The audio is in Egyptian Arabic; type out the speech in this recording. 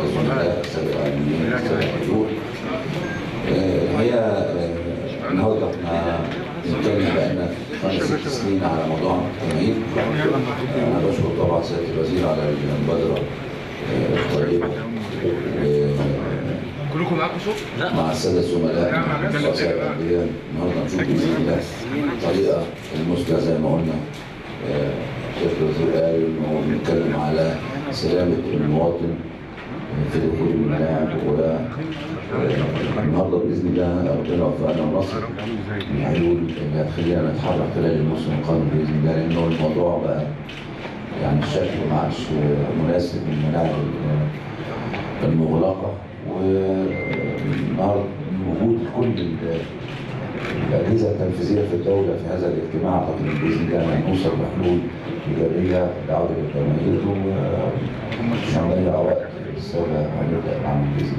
الزملاء الساده الاعلاميين الساده الحضور آه، هي آه، النهارده احنا بنتكلم بقالنا خمس ست سنين على موضوع التمهيد انا بشكر طبعا سياده الوزير على المبادره آه، الطيبه و- كلكم معاكم صوت؟ مع الساده الزملاء مع رؤساء الانديه النهارده نشوف باذن الله الطريقه المثلى زي ما قلنا آه، سياده الوزير قال انه بنتكلم على سلامه المواطن في دخول الملاعب و آه، النهارده باذن الله ربنا وفقنا ونصر الحلول اللي هتخلينا نتحرك خلال الموسم القادم باذن الله لانه الموضوع بقى يعني الشكل ما عادش مناسب للملاعب المغلقه والنهارده وجود كل ال- الاجهزه التنفيذيه في الدوله في هذا الاجتماع اعتقد إن باذن الله هنوصل لحلول ايجابيه لعوده الجماهير ومش هنضيع وقت الساده هنبدا العمل باذن